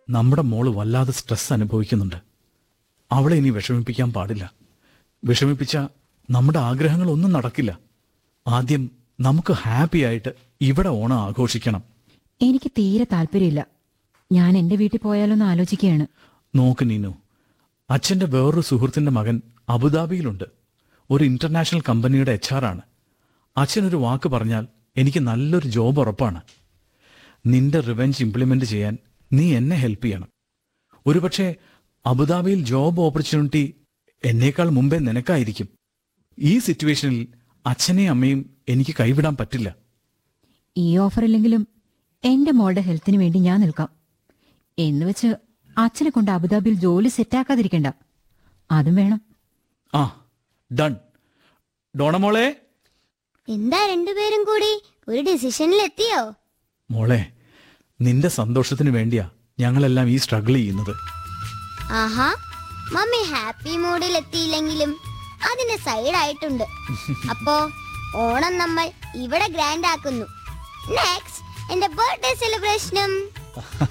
നമ്മുടെ മോള് വല്ലാതെ സ്ട്രെസ് അനുഭവിക്കുന്നുണ്ട് അവളെ ഇനി വിഷമിപ്പിക്കാൻ പാടില്ല വിഷമിപ്പിച്ച നമ്മുടെ ആഗ്രഹങ്ങളൊന്നും നടക്കില്ല ആദ്യം നമുക്ക് ഹാപ്പി ആയിട്ട് ഇവിടെ ഓണം ആഘോഷിക്കണം എനിക്ക് തീരെ താല്പര്യമില്ല ഞാൻ എന്റെ വീട്ടിൽ പോയാലൊന്ന് ആലോചിക്കുകയാണ് നോക്ക് നീനു അച്ഛന്റെ വേറൊരു സുഹൃത്തിന്റെ മകൻ അബുദാബിയിലുണ്ട് ഒരു ഇന്റർനാഷണൽ കമ്പനിയുടെ എച്ച് ആർ ആണ് അച്ഛനൊരു വാക്ക് പറഞ്ഞാൽ എനിക്ക് നല്ലൊരു ജോബ് ഉറപ്പാണ് നിന്റെ റിവെഞ്ച് ഇംപ്ലിമെന്റ് ചെയ്യാൻ നീ എന്നെ ഹെൽപ്പ് ചെയ്യണം ഒരുപക്ഷെ അബുദാബിയിൽ ജോബ് ഓപ്പർച്യൂണിറ്റി എന്നേക്കാൾ മുമ്പേ നിനക്കായിരിക്കും ഈ സിറ്റുവേഷനിൽ അച്ഛനെയും അമ്മയും എനിക്ക് കൈവിടാൻ പറ്റില്ല ഈ ഓഫർ ഇല്ലെങ്കിലും എന്റെ മോളുടെ ഹെൽത്തിന് വേണ്ടി ഞാൻ നിൽക്കാം എന്ന് വെച്ച് അച്ഛനെ കൊണ്ട് അബുദാബിയിൽ ജോലി സെറ്റാക്കാതിരിക്കണ്ട അതും വേണം ആ ഡൺ ഡോണമോളെ എന്താ രണ്ടുപേരും കൂടി ഒരു ഡിസിഷനിൽ എത്തിയോ മോളെ നിന്റെ സന്തോഷത്തിന് വേണ്ടിയാ ഞങ്ങളെല്ലാം ഈ സ്ട്രഗിൾ ചെയ്യുന്നത് ആഹാ മമ്മി ഹാപ്പി മൂഡിൽ എത്തിയില്ലെങ്കിലും അതിന് സൈഡ് ആയിട്ടുണ്ട് അപ്പോ ഓണം നമ്മൾ ഇവിടെ ഗ്രാൻഡ് ആക്കുന്നു നെക്സ്റ്റ് എന്റെ ബർത്ത്ഡേ സെലിബ്രേഷനും